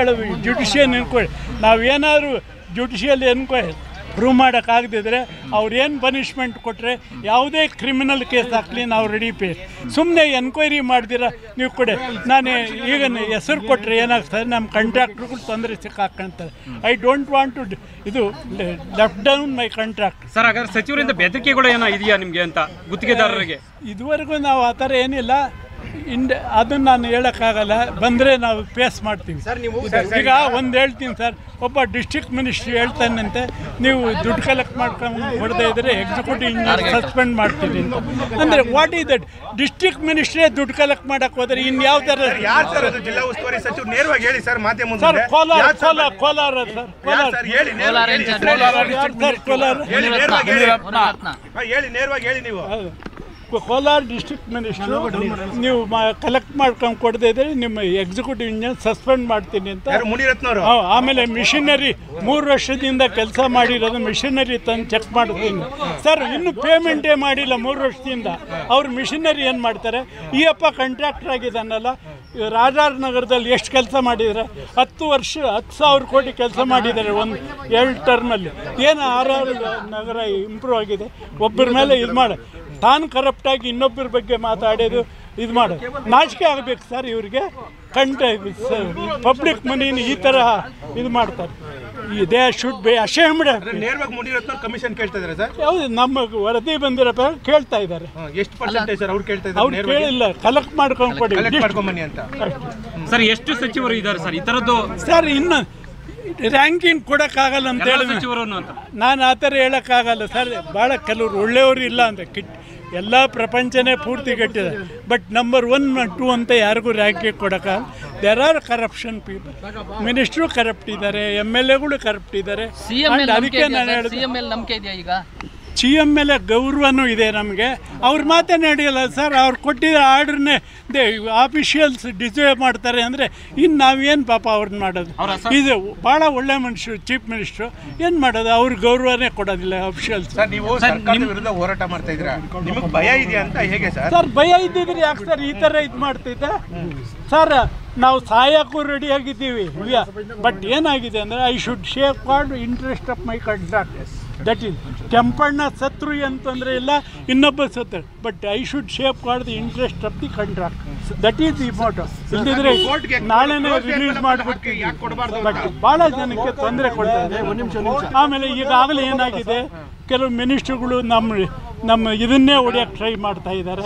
ಹೇಳೋದು judicial enquiry ನಾವೇನಾದರೂ judicial enquiry prove ಮಾಡೋಕ್ಕಾಗದಿದ್ರೆ ಅವ್ರು ಏನು ಪನಿಷ್ಮೆಂಟ್ ಕೊಟ್ಟರೆ ಯಾವುದೇ ಕ್ರಿಮಿನಲ್ ಕೇಸ್ ಹಾಕಲಿ ನಾವು ರೆಡಿ ಪೇ ಸುಮ್ಮನೆ ಎನ್ಕ್ವೈರಿ ಮಾಡ್ದಿರ ನೀವು ಕೊಡಿ ನಾನು ಈಗ ಹೆಸರು ಕೊಟ್ಟರೆ ಏನಾಗ್ತದೆ ನಮ್ಮ ಕಾಂಟ್ರಾಕ್ಟ್ರುಗಳು ತೊಂದರೆ ಸಿಕ್ಕಾಕೊಂತಾರೆ ಐ ಡೋಂಟ್ ವಾಂಟ್ ಟು ಇದು left down my contract sir ಹಾಗಾದ್ರೆ ಸಚಿವರಿಂದ ಬೆದರಿಕೆಗಳು ಏನೋ ಇದೆಯಾ ನಿಮ್ಗೆ ಅಂತ ಗುತ್ತಿಗೆದಾರರಿಗೆ ಇದುವರೆಗೂ ನಾವು ಆ ಥರ ಏನಿಲ್ಲ ಇಂಡ ಅದನ್ನು ನಾನು ಹೇಳೋಕ್ಕಾಗಲ್ಲ ಬಂದರೆ ನಾವು ಫೇಸ್ ಮಾಡ್ತೀವಿ ಇದು- ಈಗ ಒಂದು ಹೇಳ್ತೀನಿ ಸರ್ ಒಬ್ಬ ಡಿಸ್ಟ್ರಿಕ್ಟ್ ಮಿನಿಸ್ಟ್ರಿ ಹೇಳ್ತಾನಂತೆ ನೀವು ದುಡ್ಡು ಕಲೆಕ್ಟ್ ಮಾಡ್ಕೊಂಡು ಕೊಡದೇ ಇದ್ದರೆ ಎಕ್ಸಿಕ್ಯೂಟಿವ್ ಇಂಜಿನಿಯರ್ ಸಸ್ಪೆಂಡ್ ಮಾಡ್ತೀನಿ ಅಂತ ಅಂದರೆ ವಾಟ್ ಈಸ್ ದಟ್ ಡಿಸ್ಟ್ರಿಕ್ಟ್ ಮಿನಿಸ್ಟ್ರೇ ದುಡ್ಡು ಕಲೆಕ್ಟ್ ಮಾಡಕ್ಕೆ ಹೋದರೆ ಇನ್ನು ಯಾವ ಥರ ಯಾರು ಸರ್ ಅದು ಜಿಲ್ಲಾ ಉಸ್ತುವಾರಿ ಸಚಿವರು ನೇರವಾಗಿ ಹೇಳಿ ಸರ್ ಮಾಧ್ಯಮ ಸರ್ ಮುಂದೆ ಕೋಲಾರ ಯಾರ್ sir Kolar Kolar sir Kolar sir ಹೇಳಿ ನೇರವಾಗಿ ಹೇಳಿ. ಯಾರು ಸರ್ ಕೋಲಾರ ಹೇಳಿ ನೇರವಾಗಿ ಹೇಳಿ ಮುನಿರತ್ನ ಹಾ, ಹೇಳಿ ನೇರವಾಗಿ ಹೇಳಿ ನೀವು ಹೌದು. ಕೋ- ಕೋಲಾರ ಡಿಸ್ಟ್ರಿಕ್ಟ್ ಮಿನಿಸ್ಟ್ರು ನೀವು ಕಲೆಕ್ಟ್ ಮಾಡ್ಕೊಂಡು ಕೊಡದೇ ಇದ್ರೆ ನಿಮ್ಮ ಎಕ್ಸಿಕ್ಯೂಟಿವ್ ಇಂಜಿನಿಯರ್ ಸಸ್ಪೆಂಡ್ ಮಾಡ್ತೀನಿ ಅಂತ ಯಾರು ಮುನಿರತ್ನವರು ಹಾ, ಆಮೇಲೆ ಮಿಷನರಿ ಮೂರು ವರ್ಷದಿಂದ ಕೆಲಸ ಮಾಡಿರೋದು ಮಿಷನರಿ ತಂದು ಚೆಕ್ ಮಾಡ್ತೀನಿ ಸರ್ ಇನ್ನು ಪೇಮೆಂಟೇ ಮಾಡಿಲ್ಲ ಮೂರು ವರ್ಷದಿಂದ ಅವ್ರು ಮಿಷನರಿ ಏನು ಮಾಡ್ತಾರೆ ಈ ಅಪ್ಪ ಕಾಂಟ್ರಾಕ್ಟರ್ ಆಗಿದ್ದಾನಲ್ಲ ಈ ರಾಜಾರ್ ನಗರದಲ್ಲಿ ಎಷ್ಟು ಕೆಲಸ ಮಾಡಿದ್ದಾರೆ ಹತ್ತು ವರ್ಷ ಹತ್ತು ಸಾವಿರ ಕೋಟಿ ಕೆಲಸ ಮಾಡಿದ್ದಾರೆ ಒಂದು ಎರಡು ಟರ್ಮಲ್ಲಿ ಏನು ಆರ್ ಆರ್ ನಗರ ಇಂಪ್ರೂವ್ ಆಗಿದೆ ಒಬ್ಬರ ಮೇಲೆ ಇದು ಮಾಡಿ ತಾನು ಕರಪ್ಟಾಗಿ ಇನ್ನೊಬ್ಬರ ಬಗ್ಗೆ ಮಾತಾಡೋದು ಇದು ಮಾಡೋದು ನಾಚಿಕೆ ಆಗಬೇಕು ಸರ್ ಇವರಿಗೆ ಕಂಟ ಪಬ್ಲಿಕ್ ಮನಿನ ಈ ಥರ ಇದು ಮಾಡ್ತಾರೆ ದೇ ಶುಡ್ ಬಿ ಅಶೇಮ್ಡ್ ನೇರವಾಗಿ ಮುನಿರತ್ನ ಕಮಿಷನ್ ಕೇಳ್ತಾ ಇದಾರೆ ಸರ್ ಹೌದು ನಮ್ಮ ವರದಿ ಬಂದಿರೋ ಪ್ರಕಾರ ಕೇಳ್ತಾ ಇದ್ದಾರೆ ಹಾ, ಎಷ್ಟು ಪರ್ಸೆಂಟೇಜ್ ಸರ್ ಅವ್ರು ಕೇಳ್ತಾ ಅವ್ರು ಇದ್ದಾರೆ ಕೇಳಿಲ್ಲ ಕಲೆಕ್ಟ್ ಮಾಡ್ಕೊಂಡು ಕೊಡಿ ಕಲೆಕ್ಟ್ ಮಾಡ್ಕೊಂಡ್ ಬನ್ನಿ ಅಂತ ಸರ್ ಎಷ್ಟು ಸಚಿವರು ಇದ್ದಾರೆ ಸರ್ ಈ ತರದ್ದು ಸರ್ ಇನ್ನು ರ್ಯಾಂಕಿಂಗ್ ಕೊಡೋಕ್ಕಾಗಲ್ಲ ಅಂತ ಎಲ್ಲ ಹೇಳಿ ಸಚಿವರನ್ನು ಅಂತ ನಾನು ಆ ಥರ ಹೇಳೋಕ್ಕಾಗಲ್ಲ ಸರ್ ಭಾಳ ಕೆಲವರು ಒಳ್ಳೆಯವರು ಇಲ್ಲ ಅಂತ ಕಿಟ್ ಎಲ್ಲ ಪ್ರಪಂಚನೇ ಪೂರ್ತಿ ಕೆಟ್ಟಿದೆ ಬಟ್ ನಂಬರ್ ಒನ್ ಟೂ ಅಂತ ಯಾರಿಗೂ ರ್ಯಾಂಕಿಂಗ್ ಕೊಡೋಕ್ಕಾಗಲ್ಲ there are corruption people minister corrupt ಇದ್ದಾರೆ ಎಮ್ ಎಲ್ ಎಗಳು ಕರಪ್ಟ್ ಇದ್ದಾರೆ ಸಿಎಂ And ಅದಕ್ಕೆ ನಾನು ಹೇಳಿದೆ ಸಿಎಂ ಮೇಲೆ ನಂಬಿಕೆ ಇದೆಯಾ ಈಗ ಸಿ ಎಮ್ ಮೇಲೆ ಗೌರವನೂ ಇದೆ ನಮಗೆ ಅವ್ರ ಮಾತೇ ನಡೆಯಲ್ಲ ಸರ್ ಅವ್ರು ಕೊಟ್ಟಿದ್ದ ಆರ್ಡ್ರನ್ನೇ ದೇ ಆಫಿಷಿಯಲ್ಸ್ ಡಿಸೈವ್ ಮಾಡ್ತಾರೆ ಅಂದರೆ ಇನ್ನು ನಾವೇನು ಪಾಪ ಅವ್ರನ್ನ ಮಾಡೋದು ಅವ್ರ ಅಸ- ಇದು ಭಾಳ ಒಳ್ಳೆ ಮನುಷ್ಯರು ಚೀಫ್ ಮಿನಿಸ್ಟ್ರು ಏನು ಮಾಡೋದು ಅವ್ರ ಗೌರವನೇ ಕೊಡೋದಿಲ್ಲ ಅಫಿಷಿಯಲ್ಸ್ ಸರ್ ನೀವು ಸರ್ಕಾರದ ವಿರುದ್ಧ ಹೋರಾಟ ಮಾಡ್ತಾ ಇದ್ದೀರಾ ನಿಮಗೆ ಭಯ ಇದೆಯಾ ಅಂತ ಹೇಗೆ ಸರ್ ಸರ್ ಭಯ ಇದ್ದಿದ್ರೆ ಯಾಕೆ ಸರ್ ಈ ಥರ ಇದು ಮಾಡ್ತೈತೆ ಸರ್ ನಾವು ಸಾಯಕ್ಕೂ ರೆಡಿಯಾಗಿದ್ದೀವಿ ಬಟ್ ಏನಾಗಿದೆ ಅಂದರೆ I should safeguard interest of my contract that is Kempanna ಸತ್ರು ಅಂತಂದರೆ ಇಲ್ಲ ಇನ್ನೊಬ್ಬ ಸತ್ರು but I should safeguard the interest of the contract that is the motto ಇಲ್ದಿದ್ರೆ ಕೋರ್ಟ್ಗೆ ನಾಳೆನೇ ಕೋರ್ಟ್ಗೆ ರಿಲೀಸ್ ಯಾಕೆ ಮಾಡಿಬಿಡ್ತೀವಿ ಕೊಡಬಾರ್ದು ಬಟ್ ಭಾಳ ಜನಕ್ಕೆ ತೊಂದರೆ ಕೊಡ್ತಾರೆ ಆಮೇಲೆ ಈಗಾಗಲೇ ಏನಾಗಿದೆ ಕೆಲವು ಮಿನಿಸ್ಟ್ರುಗಳು ನಮ್ಮ ನಮ್ಮ ಇದನ್ನೇ ಹೊಡಿಯೋಕ್ಕೆ ಟ್ರೈ ಮಾಡ್ತಾ ಇದ್ದಾರೆ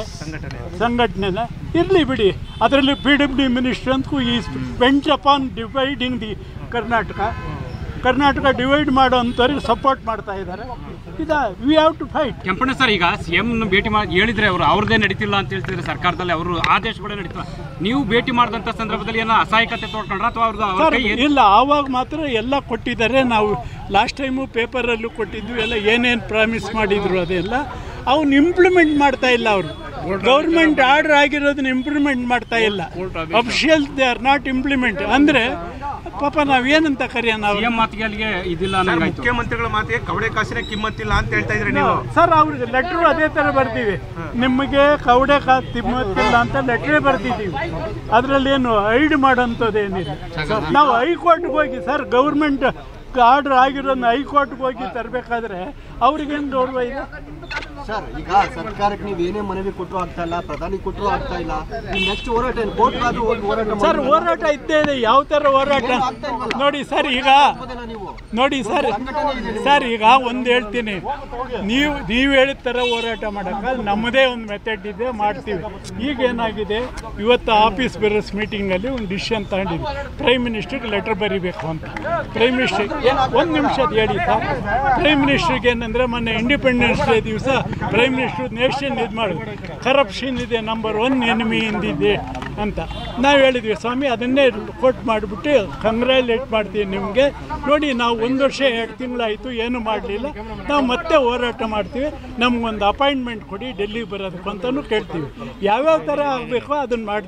ಸಂಘಟನೆನ ಇರಲಿ ಬಿಡಿ ಅದರಲ್ಲಿ ಪಿ ಡಬ್ಲ್ಯೂ ಡಿ ಮಿನಿಸ್ಟ್ರ್ ಅಂತೂ ಈ bench upon dividing the Karnataka Karnataka divide ಮಾಡೋ ಅಂಥವ್ರಿಗೆ ಸಪೋರ್ಟ್ ಮಾಡ್ತಾ ಇದ್ದಾರೆ ಇದ we have to fight Kempanna sir ಈಗ ಸಿಎಂ ಭೇಟಿ ಮಾಡಿ ಹೇಳಿದ್ರೆ ಅವರು ಅವ್ರದ್ದೇ ನಡೀತಿಲ್ಲ ಅಂತ ಹೇಳ್ತಿದ್ರೆ ಸರ್ಕಾರದಲ್ಲಿ ಅವರು ಆದೇಶಗಳೇ ನಡೀತಿಲ್ಲ ನೀವು ಭೇಟಿ ಮಾಡಿದಂಥ ಸಂದರ್ಭದಲ್ಲಿ ಏನೋ ಅಸಹಾಯಕತೆ ತೋಡ್ಕೊಂಡ್ರ ಅಥವಾ ಅವ್ರದ್ದು ಅವ್ರ ಸರ್ ಕೈ ಏನ್- ಇಲ್ಲ ಆವಾಗ ಮಾತ್ರ ಎಲ್ಲ ಕೊಟ್ಟಿದ್ದಾರೆ ನಾವು ಲಾಸ್ಟ್ ಟೈಮು ಪೇಪರಲ್ಲೂ ಕೊಟ್ಟಿದ್ವಿ ಎಲ್ಲ ಏನೇನು ಪ್ರಾಮಿಸ್ ಮಾಡಿದ್ರು ಅದೆಲ್ಲ ಅವನ್ನ ಇಂಪ್ಲಿಮೆಂಟ್ ಮಾಡ್ತಾ ಇಲ್ಲ ಅವರು ಗೌರ್ಮೆಂಟ್ ಆರ್ಡರ್ ಆಗಿರೋದನ್ನ ಇಂಪ್ಲಿಮೆಂಟ್ ಮಾಡ್ತಾ ಇಲ್ಲ official they are not implement ಅಂದರೆ ಪಾಪ ನಾವೇನಂತ ಕರೆಯೋಣ ನಾವು ಸಿಎಂ ಮಾತಿಗೆ ಅಲ್ಲಿಗೆ ಇದಿಲ್ಲ ಅನ್ನಂಗಾಯ್ತು ಮುಖ್ಯಮಂತ್ರಿಗಳ ಮಾತಿಗೆ ಕವಡೆ ಕಾಸಿನ ಕಿಮ್ಮತ್ತಿಲ್ಲ ಅಂತ ಹೇಳ್ತಾ ಇದ್ರಿ ನೀವು ಸರ್ ಅವ್ರಿಗೆ ಲೆಟ್ರು ಅದೇ ಥರ ಬರ್ತೀವಿ ನಿಮಗೆ ಕವಡೆ ಕಾ ತಿಮ್ಮತ್ತಿಲ್ಲ ಅಂತ ಲೆಟ್ರೇ ಬರ್ತಿದ್ದೀವಿ ಅದರಲ್ಲಿ ಏನು ಐಡ್ ಮಾಡೋಂಥದ್ದೇನಿಲ್ಲ ನಾವು ಹೈಕೋರ್ಟ್ಗೆ ಹೋಗಿ ಸರ್ ಗೌರ್ಮೆಂಟ್ ಆರ್ಡರ್ ಆಗಿರೋದನ್ನ ಹೈಕೋರ್ಟ್ಗೆ ಹೋಗಿ ತರಬೇಕಾದ್ರೆ ಅವ್ರಿಗೇನು ಗೌರವ ಇದೆ ಸರ್ ಈಗ ಸರ್ಕಾರಕ್ಕೆ ನೀವು ಏನೇ ಮನವಿ ಕೊಟ್ಟರು ಆಗ್ತಾ ಇಲ್ಲ ಪ್ರಧಾನಿ ಕೊಟ್ಟರು ಆಗ್ತಾ ಇಲ್ಲ ನೀವು ನೆಕ್ಸ್ಟ್ ಹೋರಾಟ ಏನು ಕೋರ್ಟ್ ಆದ್ರೂ ಹೋಗಿ ಹೋರಾಟ ಸರ್ ಹೋರಾಟ ಇದ್ದೇ ಇದೆ ಯಾವ ಥರ ಹೋರಾಟ ನೋಡಿ ಸರ್ ಈಗ ಮಾಡೋದಿಲ್ಲ ನೀವು ನೋಡಿ ಸರ್ ಸರ್ ಈಗ ಒಂದು ಹೇಳ್ತೀನಿ ನೀವು ನೀವು ಹೇಳಿದ ಥರ ಹೋರಾಟ ಮಾಡೋಕ್ಕೆ ನಮ್ಮದೇ ಒಂದು ಮೆಥಡ್ ಇದೆ ಮಾಡ್ತೀವಿ ಈಗ ಏನಾಗಿದೆ ಇವತ್ತು ಆಫೀಸ್ ಬೇರಸ್ ಮೀಟಿಂಗಲ್ಲಿ ಒಂದು ಡಿಸಿಷನ್ ತಗೊಂಡಿದ್ವಿ ಪ್ರೈಮ್ ಮಿನಿಸ್ಟ್ರಿಗೆ ಲೆಟರ್ ಬರೀಬೇಕು ಅಂತ ಪ್ರೈಮ್ ಮಿನಿಸ್ಟ್ರಿಗೆ ಒಂದು ನಿಮಿಷ ಅದು ಹೇಳಿ ಸರ್ ಪ್ರೈಮ್ ಮಿನಿಸ್ಟ್ರಿಗೆ ಏನಂದರೆ ಮೊನ್ನೆ ಇಂಡಿಪೆಂಡೆನ್ಸ್ ಡೇ ದಿವಸ ಪ್ರೈಮ್ ಮಿನಿಸ್ಟರ್ ನೇಷನ್ ಇದು ಮಾಡಿ ಕರಪ್ಷನ್ ಇದೆ ನಂಬರ್ ಒನ್ ಎನಿಮಿ ಇಂದಿದೆ ಅಂತ ನಾವು ಹೇಳಿದ್ವಿ ಸ್ವಾಮಿ ಅದನ್ನೇ ಕೋಟ್ ಮಾಡಿಬಿಟ್ಟು ಕಂಗ್ರ್ಯಾಲೇಟ್ ಮಾಡ್ತೀವಿ ನಿಮಗೆ ನೋಡಿ ನಾವು ಒಂದು ವರ್ಷ ಎರಡು ತಿಂಗಳಾಯಿತು ಏನು ಮಾಡಲಿಲ್ಲ ನಾವು ಮತ್ತೆ ಹೋರಾಟ ಮಾಡ್ತೀವಿ ನಮಗೊಂದು ಅಪಾಯಿಂಟ್ಮೆಂಟ್ ಕೊಡಿ ಡೆಲ್ಲಿಗೆ ಬರೋದಕ್ಕೆ ಅಂತಲೂ ಕೇಳ್ತೀವಿ ಯಾವ್ಯಾವ ಥರ ಆಗಬೇಕೋ ಅದನ್ನು ಮಾಡ್ತೀವಿ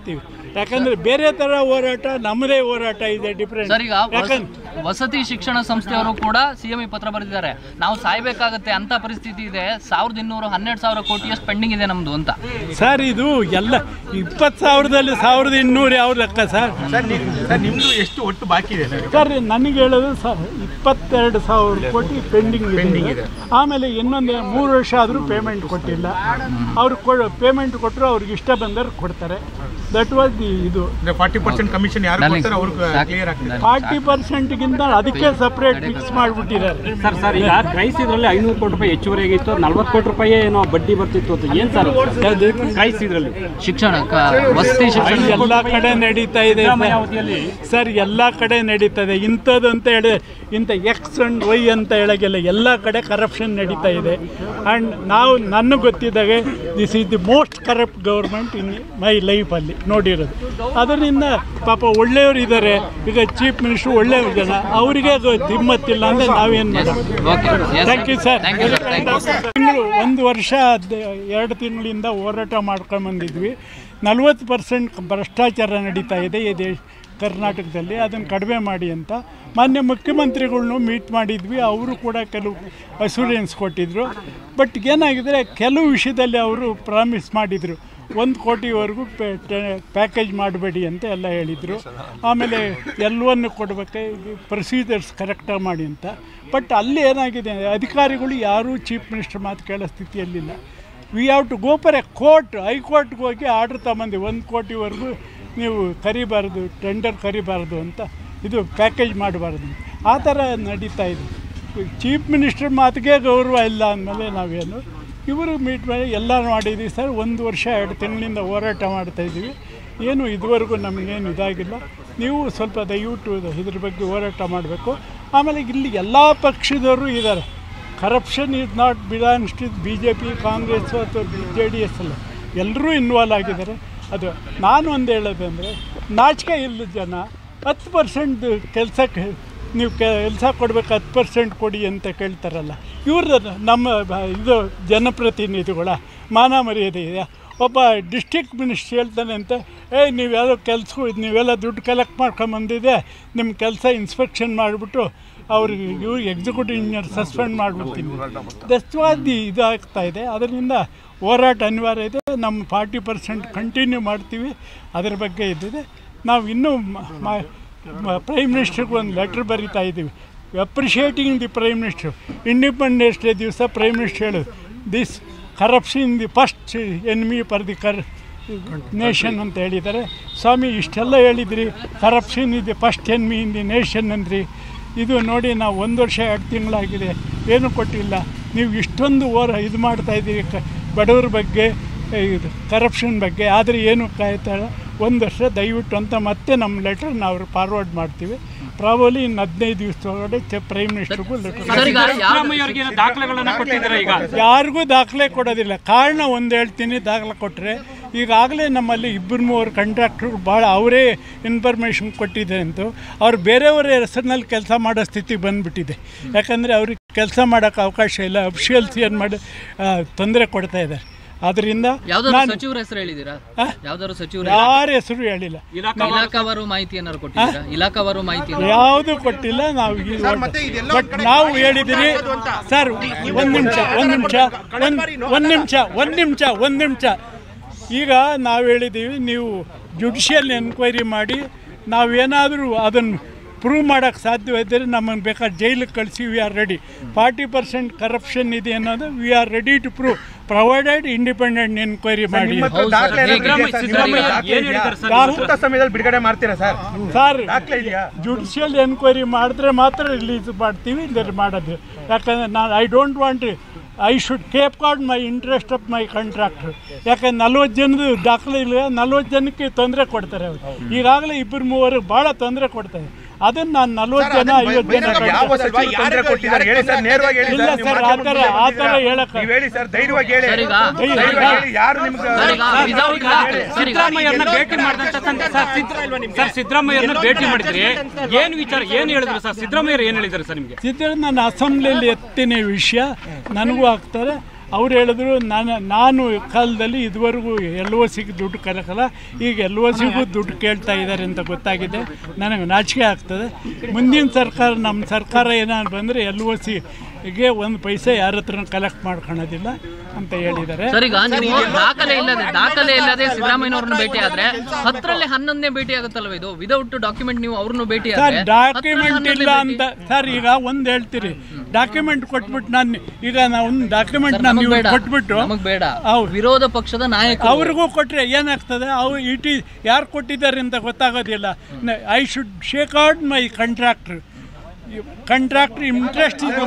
ಯಾಕಂದ್ರೆ ಬೇರೆ ಥರ ಹೋರಾಟ ನಮ್ಮದೇ ಹೋರಾಟ ಇದೆ ಡಿಫ್ರೆಂಟ್ ಸರ್ ಈಗ ವಸ- ಯಾಕಂದ್ರೆ ವಸತಿ ಶಿಕ್ಷಣ ಸಂಸ್ಥೆಯವರು ಕೂಡ ಸಿಎಂ ಪತ್ರ ಬರೆದಿದ್ದಾರೆ ನಾವು ಸಾಯ್ಬೇಕಾಗತ್ತೆ ಅಂತ ಪರಿಸ್ಥಿತಿ ಇದೆ ಸಾವಿರದ ಇನ್ನೂರು ಹನ್ನೆರಡು ಸಾವಿರ ಕೋಟಿಯಷ್ಟು ಪೆಂಡಿಂಗ್ ಇದೆ ನಮ್ದು ಅಂತ ಸರ್ ಇದು ಎಲ್ಲ ಇಪ್ಪತ್ತು ಸಾವಿರದಲ್ಲಿ ಸಾವಿರದ ಇನ್ನೂರು ಯಾವ ಲೆಕ್ಕ ಸರ್ ಸರ್ ನೀವು ಸರ್ ನಿಮ್ದು ಎಷ್ಟು ಒಟ್ಟು ಬಾಕಿ ಇದೆ ಸರ್ ಸರ್ ನನಗೆ ಹೇಳೋದು ಸರ್ ಇಪ್ಪತ್ತೆರಡು ಸಾವಿರ ಕೋಟಿ ಪೆಂಡಿಂಗ್ Pending ಇದೆ ಇದೆ. ಆಮೇಲೆ ಇನ್ನೊಂದು ಮೂರು ವರ್ಷ ಆದರೂ ಪೇಮೆಂಟ್ ಕೊಟ್ಟಿಲ್ಲ ಅವ್ರು ಕೊ ಪೇಮೆಂಟ್ ಕೊಟ್ಟರು ಅವ್ರಿಗೆ ಇಷ್ಟ ಬಂದರೆ ಕೊಡ್ತಾರೆ ದಟ್ ವಾಸ್ ದಿ ಇದು ಫಾರ್ಟಿ ಪರ್ಸೆಂಟ್ ಕಮಿಷನ್ ಯಾರು ಕೊಡ್ತಾರೆ ಅವ್ರಿಗೆ ಕ್ಲಿಯರ್ ಆಗ್ತದೆ ಫಾರ್ಟಿ ಪರ್ಸೆಂಟ್ಗಿಂತ ಅದಕ್ಕೆ ಸಪ್ರೇಟ್ ಫಿಕ್ಸ್ ಮಾಡಿಬಿಟ್ಟಿದ್ದಾರೆ ಸರ್ ಸರ್ ಈಗ ಕ್ರೈಸ್ ಇದರಲ್ಲಿ ಐನೂರು ಕೋಟಿ ರೂಪಾಯಿ ಹೆಚ್ಚುವರಿ ಆಗಿತ್ತು ನಲ್ವತ್ತು ಕೋಟಿ ರೂಪಾಯಿ ಏನೋ ಬಡ್ಡಿ ಬರ್ತಿತ್ತು ಅಂತ ಏನು ಸರ್ ಕ್ರೈಸ್ ಇದರಲ್ಲಿ ಶಿಕ್ಷಣ ಕ- ವಸತಿ ಶಿಕ್ಷಣ ಎಲ್ಲ ಕಡೆ ನಡೀತಾ ಇದೆ ಸಿದ್ದರಾಮಯ್ಯ ಸರ್. ಅವಧಿಯಲ್ಲಿ ಸರ್ ಎಲ್ಲ ಕಡೆ ನಡೀತದೆ ಇಂಥದ್ದು ಅಂತ ಹೇಳಿ ಇಂಥ ಎಕ್ಸ್ ಅಂಡ್ ವೈ ಅಂತ ಹೇಳೋಕ್ಕೆಲ್ಲ ಎಲ್ಲ ಕಡೆ ಕರಪ್ಷನ್ ನಡೀತಾ ಇದೆ ಆ್ಯಂಡ್ ನಾವು ನನಗೆ ಗೊತ್ತಿದ್ದಾಗೆ this is the most corrupt government in my ಲೈಫಲ್ಲಿ ನೋಡಿರೋದು ಅದರಿಂದ ಪಾಪ ಒಳ್ಳೆಯವರು ಇದ್ದಾರೆ ಈಗ ಚೀಫ್ ಮಿನಿಸ್ಟ್ರು ಒಳ್ಳೆಯವ್ರು ಜನ ಅವರಿಗೆ ತಿಮ್ಮತ್ತಿಲ್ಲ ಅಂದರೆ ನಾವೇನು ಮಾಡೋದು okay thank you sir thank you sir thank you ತಿಂಗಳು ಒಂದು ವರ್ಷ ಅದ್- ಎರಡು ತಿಂಗಳಿಂದ ಹೋರಾಟ ಮಾಡ್ಕೊಂಬಂದಿದ್ವಿ ನಲ್ವತ್ತು ಪರ್ಸೆಂಟ್ ಭ್ರಷ್ಟಾಚಾರ ನಡೀತಾ ಇದೆ ಈ ದೇಶ ಕರ್ನಾಟಕದಲ್ಲಿ ಅದನ್ನು ಕಡಿಮೆ ಮಾಡಿ ಅಂತ ಮಾನ್ಯ ಮುಖ್ಯಮಂತ್ರಿಗಳ್ನು ಮೀಟ್ ಮಾಡಿದ್ವಿ ಅವರು ಕೂಡ ಕೆಲವು ಅಸೂರೆನ್ಸ್ ಕೊಟ್ಟಿದ್ದರು ಬಟ್ ಏನಾಗಿದ್ರೆ ಕೆಲವು ವಿಷಯದಲ್ಲಿ ಅವರು ಪ್ರಾಮಿಸ್ ಮಾಡಿದರು ಒಂದು ಕೋಟಿವರೆಗೂ ಪ್ಯಾಕೇಜ್ ಮಾಡಬೇಡಿ ಅಂತ ಎಲ್ಲ ಹೇಳಿದರು ಆಮೇಲೆ ಎಲ್ಲವನ್ನು ಕೊಡಬೇಕು ಪ್ರೊಸೀಜರ್ಸ್ ಕರೆಕ್ಟಾಗಿ ಮಾಡಿ ಅಂತ ಬಟ್ ಅಲ್ಲಿ ಏನಾಗಿದೆ ಅಧಿಕಾರಿಗಳು ಯಾರೂ ಚೀಫ್ ಮಿನಿಸ್ಟರ್ ಮಾತು ಕೇಳೋ ಸ್ಥಿತಿಯಲ್ಲಿಲ್ಲ we have to go for a court ಹೈಕೋರ್ಟ್ಗೆ ಹೋಗಿ ಆರ್ಡ್ರ್ ತಗೊಂಡು ಒಂದು ಕೋಟಿವರೆಗೂ ನೀವು ಕರಿಬಾರ್ದು ಟೆಂಡರ್ ಕರಿಬಾರ್ದು ಅಂತ ಇದು ಪ್ಯಾಕೇಜ್ ಮಾಡಬಾರ್ದು ಆ ಥರ ನಡೀತಾ ಇದೆ ಚೀಫ್ ಮಿನಿಸ್ಟರ್ ಮಾತಿಗೆ ಗೌರವ ಇಲ್ಲ ಅಂದಮೇಲೆ ನಾವೇನು ಇವರು ಮೀಟ್ ಮಾಡಿ ಎಲ್ಲ ಮಾಡಿದ್ದೀವಿ ಸರ್ ಒಂದು ವರ್ಷ ಎರಡು ತಿಂಗಳಿಂದ ಹೋರಾಟ ಮಾಡ್ತಾಯಿದ್ದೀವಿ ಏನು ಇದುವರೆಗೂ ನಮಗೇನು ಇದಾಗಿಲ್ಲ ನೀವು ಸ್ವಲ್ಪ ದಯವಿಟ್ಟು ಇದು- ಇದ್ರ ಬಗ್ಗೆ ಹೋರಾಟ ಮಾಡಬೇಕು ಆಮೇಲೆ ಇಲ್ಲಿ ಎಲ್ಲ ಪಕ್ಷದವರು ಇದ್ದಾರೆ corruption is not belongs to B J P Congress ಅಥವಾ ಜೆ ಡಿ ಎಸ್ ಅಲ್ಲ ಎಲ್ಲರೂ ಇನ್ವಾಲ್ವ್ ಆಗಿದ್ದಾರೆ ಅದು ನಾನು ಒಂದು ಹೇಳೋದಂದರೆ ನಾಚಿಕೆ ಇಲ್ಲ ಜನ ಹತ್ತು ಪರ್ಸೆಂಟ್ ಕೆಲಸಕ್ಕೆ ನೀವು ಕೆಲಸ ಕೊಡಬೇಕು ಹತ್ತು ಪರ್ಸೆಂಟ್ ಕೊಡಿ ಅಂತ ಕೇಳ್ತಾರಲ್ಲ ಇವ್ರದ್ದು ನಮ್ಮ ಬ- ಇದು ಜನಪ್ರತಿನಿಧಿಗಳ ಮಾನ ಮರ್ಯಾದೆ ಇದೆ ಒಬ್ಬ ಡಿಸ್ಟಿಕ್ ಮಿನಿಸ್ಟ್ರ್ ಹೇಳ್ತಾನೆ ಅಂತ ಏ ನೀವೆಲ್ಲ ಕೆಲಸ ನೀವೆಲ್ಲ ದುಡ್ಡು ಕಲೆಕ್ಟ್ ಮಾಡ್ಕೊಂಬಂದಿದೆ ನಿಮ್ಮ ಕೆಲಸ ಇನ್ಸ್ಪೆಕ್ಷನ್ ಮಾಡಿಬಿಟ್ಟು ಅವ್ರಿಗೆ ಇವ್ರು ಎಕ್ಸಿಕ್ಯೂಟಿವ್ ಇಂಜಿನಿಯರ್ ಸಸ್ಪೆಂಡ್ ಮಾಡಿಬಿಡ್ತೀನಿ ದಸ್ವಾದಿ ಇದಾಗ್ತಾ ಇದೆ ಅದರಿಂದ ಹೋರಾಟ ಅನಿವಾರ್ಯ ಇದೆ ನಮ್ಮ ಫಾರ್ಟಿ ಪರ್ಸೆಂಟ್ ಕಂಟಿನ್ಯೂ ಮಾಡ್ತೀವಿ ಅದರ ಬಗ್ಗೆ ಇದ್ದಿದೆ ನಾವು ಇನ್ನೂ ಪ್ರೈಮ್ ಮಿನಿಸ್ಟರ್ಗೆ ಒಂದು ಲೆಟ್ರ್ ಬರಿತಾ ಇದ್ದೀವಿ appreciating the prime minister independence day ದಿವಸ ಪ್ರೈಮ್ ಮಿನಿಸ್ಟರ್ ಹೇಳೋದು this corruption the first enemy for the ಕರ್ ನೇಷನ್ ಅಂತ ಹೇಳಿದ್ದಾರೆ ಸ್ವಾಮಿ ಇಷ್ಟೆಲ್ಲ ಹೇಳಿದ್ರಿ ಕರಪ್ಷನ್ ಇದೆ first enemy in the nation ಅಂದ್ರಿ ಇದು ನೋಡಿ ನಾವು ಒಂದು ವರ್ಷ ಎರಡು ತಿಂಗಳಾಗಿದೆ ಏನೂ ಕೊಟ್ಟಿಲ್ಲ ನೀವು ಇಷ್ಟೊಂದು ಓರ ಇದು ಮಾಡ್ತಾ ಇದ್ದೀರಿ ಕ ಬಡವರ ಬಗ್ಗೆ ಇದು ಕರಪ್ಷನ್ ಬಗ್ಗೆ ಆದರೆ ಏನು ಕಾಯ್ತಾಳೆ ಒಂದು ವರ್ಷ ದಯವಿಟ್ಟು ಅಂತ ಮತ್ತೆ ನಮ್ಮ ಲೆಟರ್ ನಾವು ಫಾರ್ವರ್ಡ್ ಮಾಡ್ತೀವಿ ಪ್ರಾಬಲಿ ಇನ್ನು ಹದಿನೈದು ದಿವಸದೊಳಗಡೆ ಚ ಪ್ರೈಮ್ ಮಿನಿಸ್ಟರ್ಗೂ ಲೆಟರ್ ಸರ್ ಈಗ ಯಾವ್ದು ಸಿದ್ದರಾಮಯ್ಯ ಅವರಿಗೆ ಏನೋ ದಾಖಲೆಗಳನ್ನ ಕೊಟ್ಟಿದ್ದಾರೆ ಈಗ ಯಾರಿಗೂ ದಾಖಲೆ ಕೊಡೋದಿಲ್ಲ ಕಾರಣ ಒಂದು ಹೇಳ್ತೀನಿ ದಾಖಲೆ ಕೊಟ್ಟರೆ ಈಗಾಗಲೇ ನಮ್ಮಲ್ಲಿ ಇಬ್ಬರು ಮೂವರು ಕಾಂಟ್ರಾಕ್ಟ್ರು ಭಾಳ ಅವರೇ ಇನ್ಫಾರ್ಮೇಷನ್ ಕೊಟ್ಟಿದೆ ಅಂತ ಅವ್ರು ಬೇರೆಯವರ ಹೆಸರಿನಲ್ಲಿ ಕೆಲಸ ಮಾಡೋ ಸ್ಥಿತಿ ಬಂದುಬಿಟ್ಟಿದೆ ಯಾಕಂದರೆ ಅವ್ರಿಗೆ ಕೆಲಸ ಮಾಡೋಕ್ಕೆ ಅವಕಾಶ ಇಲ್ಲ ಅಫಿಷಿಯಲ್ಸ್ ಏನು ಮಾಡಿ ತೊಂದರೆ ಕೊಡ್ತಾ ಇದ್ದಾರೆ ಅದರಿಂದ ಯಾವ್ದಾದ್ರು ನಾನು ಸಚಿವರ ಹೆಸರು ಹೇಳಿದ್ದೀರಾ ಆ? ಯಾವ್ದಾದ್ರು ಸಚಿವರು ಯಾರ ಹೆಸರು ಹೇಳಿಲ್ಲ ಇಲಾಖಾವಾರು ಮಾಹಿತಿ ಏನಾದ್ರು ಕೊಟ್ಟಿದ್ದೀರಾ ಇಲಾಖಾವಾರು ಮಾಹಿತಿ ಏನಾದ್ರು? ಯಾವುದು ಕೊಟ್ಟಿಲ್ಲ ನಾವು ಈ ಮತ್ತೆ ಇದೆಲ್ಲ ಬಟ್ ನಾವು ಹೇಳಿದ್ದೀವಿ ಸರ್ ಒಂದು ನಿಮಿಷ ಒಂದು ನಿಮಿಷ ಒಂದು ನಿಮಿಷ ಒಂದು ನಿಮಿಷ ಒಂದು ನಿಮಿಷ ಈಗ ನಾವು ಹೇಳಿದ್ದೀವಿ ನೀವು ಜುಡಿಷಿಯಲ್ ಎನ್ಕ್ವೈರಿ ಮಾಡಿ ನಾವೇನಾದರೂ ಅದನ್ನು ಪ್ರೂವ್ ಮಾಡೋಕ್ಕೆ ಸಾಧ್ಯವಿದ್ದರೆ ನಮ್ಮನ್ನು ಬೇಕಾದ್ರೆ ಜೈಲಿಗೆ ಕಳಿಸಿ we are ready forty percent corruption ಇದೆ ಅನ್ನೋದು we are ready to prove provided independent enquiry ಮಾಡಿ ನಿಮ್ಮ ಹತ್ರ ಹೌದು ದಾಖಲೆ ಸರ್, ಏನಾದ್ರು ಇದೆಯಾ ಸರ್? ನಿಮ್ಮ ಹತ್ರ ಸಿದ್ದರಾಮಯ್ಯ ದಾಖಲೆ ಏನ್ ಇದೆಯಾ? ಹೇಳಿದ್ದಾರೆ ಸರ್? ಸೂಕ್ತ ಸಮಯದಲ್ಲಿ ಬಿಡುಗಡೆ ಮಾಡ್ತೀರಾ ಸರ್ ಸರ್ ದಾಖಲೆ ಇದೆಯಾ ಜುಡಿಷಿಯಲ್ ಎನ್ಕ್ವೈರಿ ಮಾಡಿದ್ರೆ ಮಾತ್ರ ರಿಲೀಸ್ ಮಾಡ್ತೀವಿ ಇಲ್ಲದ್ರೆ ಮಾಡೋದು ಯಾಕಂದರೆ ನಾನು I don't want I should safeguard my interest of my contractor ಯಾಕಂದ್ರೆ ನಲ್ವತ್ತು ಜನದ ದಾಖಲೆ ಇಲ್ಲ ನಲ್ವತ್ತು ಜನಕ್ಕೆ ತೊಂದರೆ ಕೊಡ್ತಾರೆ ಅವರು ಈಗಾಗಲೇ ಇಬ್ಬರು ಮೂವರು ಭಾಳ ತೊಂದರೆ ಕೊಡ್ತಾರೆ ಅದನ್ನು ನಾನು ನಲ್ವತ್ತು ಜನ ಐವತ್ತು ಜನ ಯಾವ ಕಟ್ಟಿ- ಸಚಿವರು ತೊಂದರೆ ಕೊಟ್ಟಿದ್ದಾರೆ ಹೇಳಿ ಸರ್ ನೇರವಾಗಿ ಹೇಳಿ ಇಲ್ಲ ಸರ್, ನೀವು ಸರ್, ಆ ಥರ- ಮಾಧ್ಯಮದಲ್ಲಿ ಆ ಥರ ಹೇಳಿದ್ದೀರಾ? ಹೇಳಕ್ಕೆ- ನೀವು ಹೇಳಿ ಸರ್ ಧೈರ್ಯವಾಗಿ ಹೇಳಿ ಸರ್, ಈಗ- ಧೈರ್ಯವಾಗಿ ಹೇಳಿ ಯಾರು ನಿಮ್ಗೆ ಸರ್, ಈಗ without- ಈಗ- ಸರ್, ಈಗ ಸಿದ್ದರಾಮಯ್ಯರನ್ನ ಭೇಟಿ ಮಾಡಿದಂತ ಸಂದ- ಸರ್, ಸಿದ್ದ- ಸರ್ ಸಿದ್ದರಾಮಯ್ಯರನ್ನ ಭೇಟಿ ಮಾಡಿದ್ರಿ ಏನ್ ವಿಚಾರ ಏನ್ ಹೇಳಿದ್ರು ಸರ್ ಸಿದ್ದರಾಮಯ್ಯರು ಏನ್ ಹೇಳಿದ್ದಾರೆ ಸರ್ ನಿಮ್ಗೆ ಸಿದ್ದರ ನಾನು ಅಸೆಂಬ್ಲಿಯಲ್ಲಿ ಎತ್ತಿನ ವಿಷಯ ನನಗೂ ಆಗ್ತಾರೆ ಅವ್ರು ಹೇಳಿದ್ರು ನಾನು ನಾನು ಕಾಲದಲ್ಲಿ ಇದುವರೆಗೂ ಎಲ್ ಒ ಸಿಗೆ ದುಡ್ಡು ಕಲಕಲ್ಲ ಈಗ ಎಲ್ ಒ ಸಿಗೂ ದುಡ್ಡು ಕೇಳ್ತಾ ಇದ್ದಾರೆ ಅಂತ ಗೊತ್ತಾಗಿದೆ ನನಗೆ ನಾಚಿಕೆ ಆಗ್ತದೆ ಮುಂದಿನ ಸರ್ಕಾರ ನಮ್ಮ ಸರ್ಕಾರ ಏನಾದ್ರು ಬಂದರೆ ಎಲ್ ಒ ಸಿಗೆ ಒಂದು ಪೈಸೆ ಯಾರ ಹತ್ರ ಕಲೆಕ್ಟ್ ಮಾಡ್ಕೊಳೋದಿಲ್ಲ ಅಂತ ಹೇಳಿದ್ದಾರೆ ಸರ್ ಈಗ ನೀವು ದಾಖಲೆ ಇಲ್ಲದೆ ದಾಖಲೆ ಇಲ್ಲದೆ ಸಿದ್ದರಾಮಯ್ಯನವ್ರನ್ನ ಭೇಟಿ ಆದ್ರೆ ಹತ್ತರಲ್ಲಿ ಹನ್ನೊಂದನೇ ಭೇಟಿ ಆಗುತ್ತಲ್ವ ಇದು ವಿದೌಟ್ ಡಾಕ್ಯುಮೆಂಟ್ ನೀವು ಅವ್ರನ್ನ ಭೇಟಿ ಸರ್ ಆದ್ರೆ ಡಾಕ್ಯುಮೆಂಟ್ ಇಲ್ಲ ಅಂತ ಸರ್ ಈಗ ಒಂದು ಹೇಳ್ತೀರಿ ಡಾಕ್ಯುಮೆಂಟ್ ಕೊಟ್ಬಿಟ್ಟು ನಾನು ಈಗ ನಾವು ಒಂದು ಡಾಕ್ಯುಮೆಂಟ್ ನಾನು ನಮಗ್ ಬೇಡ ಕೊಟ್ಬಿಟ್ಟು ನಮಗ್ ಬೇಡ ಹೌದು. ವಿರೋಧ ಪಕ್ಷದ ನಾಯಕರು ಅವ್ರಿಗೂ ಕೊಟ್ಟರೆ ಏನಾಗ್ತದೆ ಅವು ಇಟಿ ಯಾರು ಕೊಟ್ಟಿದ್ದಾರೆ ಅಂತ ಗೊತ್ತಾಗೋದಿಲ್ಲ I should safeguard my contractor contractor interest ಇದು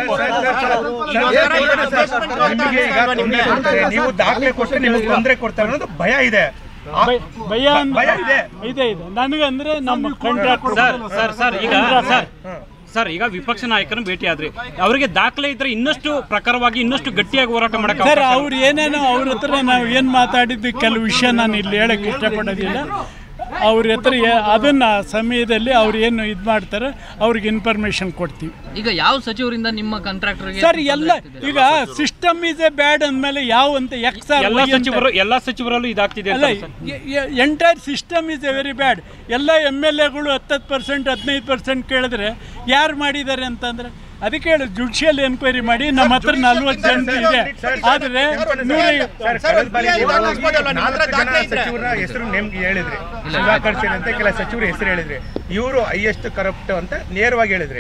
ನಿಮಗೆ ಈಗ ತೊಂದ್ರೆ ಕೊಡ್ತಾರೆ, ನೀವು ದಾಖಲೆ ಕೊಟ್ಟು ನಿಮಗೆ ತೊಂದರೆ ಕೊಡ್ತಾರೆ ಅನ್ನೋದು ಭಯ ಇದೆ ಆ- ಭಯ ಅಂದ್ರೆ- ಭಯ ಇದೆ. ಇದೆ ಇದೆ ನನಗಂದ್ರೆ ನಮ್ಮ ಕಂಟ್ರಾಕ್ಟ್ರ್ ಸರ್ ಸರ್ ಸರ್ ಈಗ ಸರ್ ಸರ್ ಈಗ ವಿಪಕ್ಷ ನಾಯಕರನ್ನು ಭೇಟಿ ಆದ್ರಿ ಅವರಿಗೆ ದಾಖಲೆ ಇದ್ರೆ ಇನ್ನಷ್ಟು ಪ್ರಕಾರವಾಗಿ ಇನ್ನಷ್ಟು ಗಟ್ಟಿಯಾಗಿ ಹೋರಾಟ ಮಾಡಕ್ಕೆ ಸರ್ ಅವಕಾಶ ಅವ್ರು ಏನೇನೋ ಅವ್ರ ಹತ್ರ ನಾವು ಏನು ಮಾತಾಡಿದ್ದು ಕೆಲವು ವಿಷಯ ನಾನು ಇಲ್ಲಿ ಹೇಳಕ್ಕೆ ಇಷ್ಟಪಡೋದಿಲ್ಲ ಅವ್ರ ಹತ್ರ ಏ- ಅದನ್ನ ಆ ಸಮಯದಲ್ಲಿ ಅವ್ರು ಏನು ಇದು ಮಾಡ್ತಾರೆ ಅವ್ರಿಗೆ ಇನ್ಫಾರ್ಮೇಶನ್ ಕೊಡ್ತೀವಿ ಈಗ ಯಾವ ಸಚಿವರಿಂದ ನಿಮ್ಮ ಕಾಂಟ್ರಾಕ್ಟರ್ಗೆ ಸರ್ ಎಲ್ಲ ಈಗ ಸಿಸ್ಟಮ್ ಇಸ್ ಎ ಬ್ಯಾಡ್ ಅಂದಮೇಲೆ ಯಾವ ಅಂತ ಎಕ್ಸ್ ಎಲ್ಲಾ ಸಚಿವರು ಎಲ್ಲಾ ಸಚಿವರಲ್ಲೂ ಇದಾಗ್ತಿದೆ ಅಲ್ಲ ಅಂತ sir. Entire system is a very bad ಎಲ್ಲ ಎಮ್ ಎಲ್ ಎಗಳು ಹತ್ತತ್ತು ಪರ್ಸೆಂಟ್ ಹದಿನೈದು ಪರ್ಸೆಂಟ್ ಕೇಳಿದ್ರೆ ಯಾರು ಮಾಡಿದ್ದಾರೆ ಅಂತಂದ್ರೆ ಅದಕ್ಕೆ ಹೇಳಿ ಜುಡಿಷಿಯಲ್ ಎನ್ಕ್ವೈರಿ ಮಾಡಿ ನಮ್ಮ ಹತ್ರ ನಲ್ವತ್ತು ಜನ ಇದೆ ಆದರೆ ನೂರ ಸರ್, ಕಳೆದ ಬಾರಿ ನೀವು ನಾಲ್ಕು ಜನ ಸಚಿವರ ಹೆಸರು ನೇಮ್ಗೆ ಹೇಳಿದ್ರಿ ಸುಧಾಕರ್ ಸೇರಿ ಅಂತ ಕೆಲ ಸಚಿವರ ಹೆಸರು ಹೇಳಿದ್ರಿ ಇವರು ಹೈಯೆಸ್ಟ್ ಕರಪ್ಟ್ ಅಂತ ನೇರವಾಗಿ ಹೇಳಿದ್ರಿ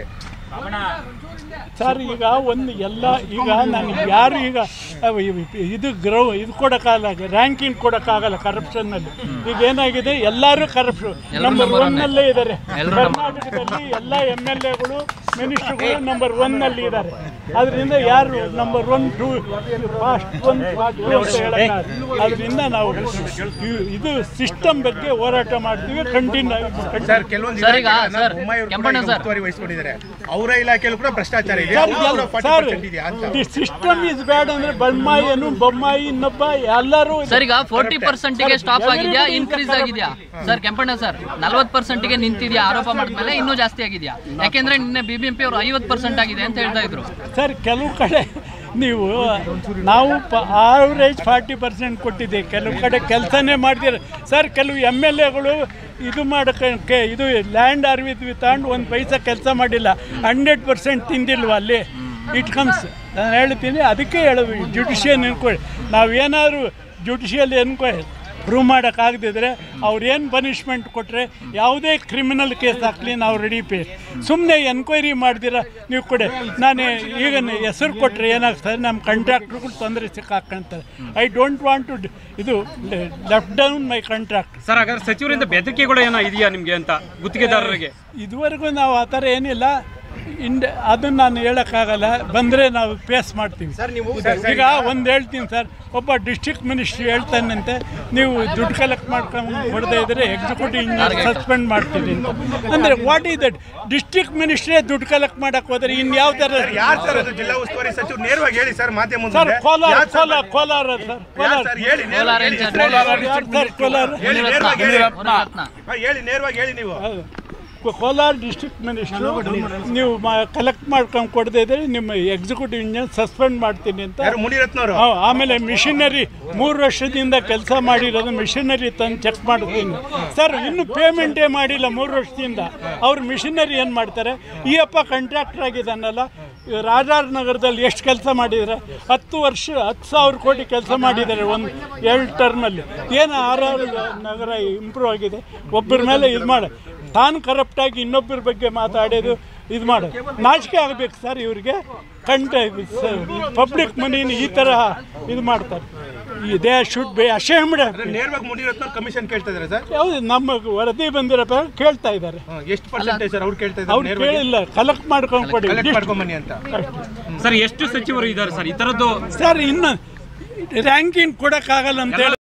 ಸರ್ ಈಗ ಒಂದು ಎಲ್ಲ ಈಗ ನನಗೆ ಯಾರು ಈಗ ಅವ್ ಇವ್- ಇದು ಗ್ರೌ ಇದು ಕೊಡೋಕ್ಕಾಗಲ್ಲ ರ್ಯಾಂಕಿಂಗ್ ಕೊಡೋಕ್ಕಾಗಲ್ಲ ಕರಪ್ಷನ್ನಲ್ಲಿ ಈಗ ಏನಾಗಿದೆ ಎಲ್ಲರೂ ಕರಪ್ಷನ್ ನಂಬರ್ ಒನ್ನಲ್ಲೇ ಇದ್ದಾರೆ ಕರ್ನಾಟಕದಲ್ಲಿ ಎಲ್ಲ ಎಮ್ ಎಲ್ ಎಗಳು ಮಿನಿಸ್ಟ್ರುಗಳು ನಂಬರ್ ಒನ್ನಲ್ಲಿ ಇದ್ದಾರೆ ಅದರಿಂದ ಯಾರು number one two first one first two ಅಂತ ಹೇಳೋಕ್ಕಾಗಲ್ಲ ಅದರಿಂದ ನಾವು ಇ- ಇದು ಸಿಸ್ಟಮ್ ಬಗ್ಗೆ ಹೋರಾಟ ಮಾಡ್ತೀವಿ ಕಂಟಿನ್ಯೂ ಸರ್ ಕೆಲವೊಂದು ಸರ್, ಈಗ ಇಲಾಖೆಗಳನ್ನ ಸರ್, ಬೊಮ್ಮಾಯಿ ಅವರು ಕೂಡ ಕೆಂಪಣ್ಣ ಈಗ ಸರ್. ಉಸ್ತುವಾರಿ ವಹಿಸ್ಕೊಂಡಿದ್ದಾರೆ ಅವರ ಇಲಾಖೆಯಲ್ಲೂ ಕೂಡ ಭ್ರಷ್ಟಾಚಾರ ಇದೆ ಸರ್, ಅವ್ರು ಕೂಡ ಎಲ್ಲ- 40% ಸರ್, ಇದೆಯಾ ಅಂತ ದಿ ಸಿಸ್ಟಮ್ ಇಸ್ ಬ್ಯಾಡ್ ಅಂದ್ರೆ ಬೊಮ್ಮಾಯಿನು ಬೊಮ್ಮಾಯಿ ಇನ್ನೊಬ್ಬ ಎಲ್ಲರೂ ಸರ್ ಈಗ ಫೋರ್ಟಿ ಪರ್ಸೆಂಟ್ ಗೆ ಸ್ಟಾಪ್ ಆಗಿದೆಯಾ ಇನ್ಕ್ರೀಸ್ ಆಗಿದೆಯಾ ಸರ್ ಕೆಂಪಣ್ಣ ಸರ್ ನಲ್ವತ್ತು ಪರ್ಸೆಂಟ್ ಗೆ ನಿಂತಿದ್ಯಾ ಆರೋಪ ಮಾಡಿದ್ಮೇಲೆ ಇನ್ನೂ ಜಾಸ್ತಿ ಆಗಿದೆಯಾ ಯಾಕೆಂದ್ರೆ ನಿನ್ನೆ ಬಿಬಿಎಂಪಿ ಅವರು ಐವತ್ತು ಪರ್ಸೆಂಟ್ ಆಗಿದೆ ಅಂತ ಹೇಳ್ತಾ ಇದ್ರು ಸರ್ ಕೆಲವು ಕಡೆ ನೀವು ನಾವು ಆವ್ರೇಜ್ ಫಾರ್ಟಿ ಪರ್ಸೆಂಟ್ ಕೊಟ್ಟಿದ್ದೆ ಕೆಲವು ಕಡೆ ಕೆಲಸನೇ ಮಾಡ್ತೀರ ಸರ್ ಕೆಲವು ಎಮ್ ಎಲ್ ಎಗಳು ಇದು ಮಾಡೋಕ್ಕೆ ಇದು ಲ್ಯಾಂಡ್ ಅರ್ವಿದ್ ತಗೊಂಡು ಒಂದು ಪೈಸಾ ಕೆಲಸ ಮಾಡಿಲ್ಲ ಹಂಡ್ರೆಡ್ ಪರ್ಸೆಂಟ್ ತಿಂದಿಲ್ವ ಅಲ್ಲಿ ಇಟ್ ಕಮ್ಸ್ ನಾನು ಹೇಳ್ತೀನಿ ಅದಕ್ಕೆ ಹೇಳೋದು ಜುಡಿಷಿಯಲ್ ಎನ್ಕ್ವೈರಿ ನಾವೇನಾದ್ರು ಜುಡಿಷಿಯಲ್ ಎನ್ಕ್ವೈರಿ ಪ್ರೂವ್ ಮಾಡೋಕ್ಕಾಗದಿದ್ರೆ ಅವ್ರು ಏನು ಪನಿಷ್ಮೆಂಟ್ ಕೊಟ್ಟರೆ ಯಾವುದೇ ಕ್ರಿಮಿನಲ್ ಕೇಸ್ ಹಾಕಲಿ ನಾವು ರೆಡಿ ಪೇ ಸುಮ್ಮನೆ ಎನ್ಕ್ವೈರಿ ಮಾಡ್ದಿರ ನೀವು ಕೊಡಿ ನಾನು ಈಗ ಹೆಸರು ಕೊಟ್ಟರೆ ಏನಾಗ್ತದೆ ನಮ್ಮ ಕಾಂಟ್ರಾಕ್ಟ್ರುಗಳು ತೊಂದರೆ ಸಿಕ್ಕಾಕೊಂತಾರೆ ಐ ಡೋಂಟ್ ವಾಂಟ್ ಟು ಇದು left down my contract sir ಹಾಗಾದ್ರೆ ಸಚಿವರಿಂದ ಬೆದರಿಕೆಗಳು ಏನೋ ಇದೆಯಾ ನಿಮ್ಗೆ ಅಂತ ಗುತ್ತಿಗೆದಾರರಿಗೆ ಇದುವರೆಗೂ ನಾವು ಆ ಥರ ಏನಿಲ್ಲ ಇಂಡ ಅದನ್ನು ನಾನು ಹೇಳೋಕ್ಕಾಗಲ್ಲ ಬಂದರೆ ನಾವು ಫೇಸ್ ಮಾಡ್ತೀವಿ ಈಗ ಒಂದು ಹೇಳ್ತೀನಿ ಸರ್ ಒಬ್ಬ ಡಿಸ್ಟ್ರಿಕ್ಟ್ ಮಿನಿಸ್ಟ್ರಿ ಹೇಳ್ತಾನಂತೆ ನೀವು ದುಡ್ಡು ಕಲೆಕ್ಟ್ ಮಾಡ್ಕೊಂಡು ಕೊಡದೇ ಇದ್ರೆ ಎಕ್ಸಿಕ್ಯೂಟಿವ್ ಇಂಜಿನಿಯರ್ ಸಸ್ಪೆಂಡ್ ಮಾಡ್ತೀನಿ ಅಂತ ಅಂದರೆ ವಾಟ್ ಈಸ್ ದಟ್ ಡಿಸ್ಟ್ರಿಕ್ಟ್ ಮಿನಿಸ್ಟ್ರೇ ದುಡ್ಡು ಕಲೆಕ್ಟ್ ಮಾಡಕ್ಕೆ ಹೋದ್ರೆ ಇನ್ನು ಯಾವ ಥರ ಯಾರು ಸರ್ ಅದು ಜಿಲ್ಲಾ ಉಸ್ತುವಾರಿ ಸಚಿವರು ನೇರವಾಗಿ ಹೇಳಿ ಸರ್ ಮಾಧ್ಯಮ ಸರ್ ಮುಂದೆ. ಕೋಲಾರ ಯಾರ್ ಸರ್ ಕೋಲಾರ ಕೋಲಾರ ಸರ್ ಯಾರ್ ಕೋಲಾರ ಸರ್ ಹೇಳಿ ಕೋಲಾರ ನೇರವಾಗಿ ಹೇಳಿ. ಇನ್ಚಾರ್ಜ್ ಹೆಸರು ಹೇಳಿ. ಯಾರು ಸರ್ ಕೋಲಾರ ಹೇಳಿ ಮುನಿರತ್ನ ನೇರವಾಗಿ ಹೇಳಿ ಮುನಿರತ್ನ ಹಾ, ಹೇಳಿ ನೇರವಾಗಿ ಹೇಳಿ ನೀವು ಹೌದು. ಕೋ- ಕೋಲಾರ ಡಿಸ್ಟ್ರಿಕ್ಟ್ ಮಿನಿಸ್ಟ್ರು ನೀವು ಕಲೆಕ್ಟ್ ಮಾಡ್ಕೊಂಡು ಕೊಡದೇ ಇದ್ರೆ ನಿಮ್ಮ ಎಕ್ಸಿಕ್ಯೂಟಿವ್ ಇಂಜಿನಿಯರ್ ಸಸ್ಪೆಂಡ್ ಮಾಡ್ತೀನಿ ಅಂತ ಯಾರು ಮುನಿರತ್ನವರು ಹಾ, ಆಮೇಲೆ ಮಿಷನರಿ ಮೂರು ವರ್ಷದಿಂದ ಕೆಲಸ ಮಾಡಿರೋದು ಮಿಷನರಿ ತಂದು ಚೆಕ್ ಮಾಡ್ತೀನಿ ಸರ್ ಇನ್ನು ಪೇಮೆಂಟೇ ಮಾಡಿಲ್ಲ ಮೂರು ವರ್ಷದಿಂದ ಅವ್ರು ಮಿಷನರಿ ಏನು ಮಾಡ್ತಾರೆ ಈ ಅಪ್ಪ ಕಾಂಟ್ರಾಕ್ಟರ್ ಆಗಿದ್ದಾನಲ್ಲ ರಾಜಾರ್ ನಗರದಲ್ಲಿ ಎಷ್ಟು ಕೆಲಸ ಮಾಡಿದ್ದಾರೆ ಹತ್ತು ವರ್ಷ ಹತ್ತು ಸಾವಿರ ಕೋಟಿ ಕೆಲಸ ಮಾಡಿದ್ದಾರೆ ಒಂದು ಎರಡು ಟರ್ಮಲ್ಲಿ ಏನು ಆರ್ ಆರ್ ನಗರ ಇಂಪ್ರೂವ್ ಆಗಿದೆ ಒಬ್ಬರ ಮೇಲೆ ಇದು ಮಾಡ ತಾನು ಕರಪ್ಟಾಗಿ ಇನ್ನೊಬ್ಬರ ಬಗ್ಗೆ ಮಾತಾಡೋದು ಇದು ಮಾಡೋದು ನಾಚಿಕೆ ಆಗಬೇಕು ಸರ್ ಇವ್ರಿಗೆ ಕಂಟ ಪಬ್ಲಿಕ್ ಮನಿನ ಈ ಥರ ಇದು ಮಾಡ್ತಾರೆ ದೇ ಶುಡ್ ಬಿ ಅಶೇಮ್ಡ್ ನೇರವಾಗಿ ಮುನಿರತ್ನ ಕಮಿಷನ್ ಕೇಳ್ತಾ ಇದಾರೆ ಸರ್ ಯಾವುದು ನಮ್ಮ ವರದಿ ಬಂದಿರೋ ಪ್ರಕಾರ ಕೇಳ್ತಾ ಇದ್ದಾರೆ ಹಾ, ಎಷ್ಟು ಪರ್ಸೆಂಟೇಜ್ ಸರ್ ಅವ್ರು ಕೇಳ್ತಾ ಇದ್ದಾರೆ ಅವ್ರು ನೇರವಾಗಿ ಕೇಳಿಲ್ಲ ಕಲೆಕ್ಟ್ ಮಾಡ್ಕೊಂಡು ಕೊಡಿ ಕಲೆಕ್ಟ್ ಮಾಡ್ಕೊಂಬನ್ನಿ ಅಂತ ಸರ್ ಎಷ್ಟು ಸಚಿವರು ಇದ್ದಾರೆ ಸರ್ ಈ ತರದ್ದು ಸರ್ ಇನ್ನು ರ್ಯಾಂಕಿಂಗ್ ಕೊಡೋಕ್ಕಾಗಲ್ಲ ಅಂತ ಹೇಳಿ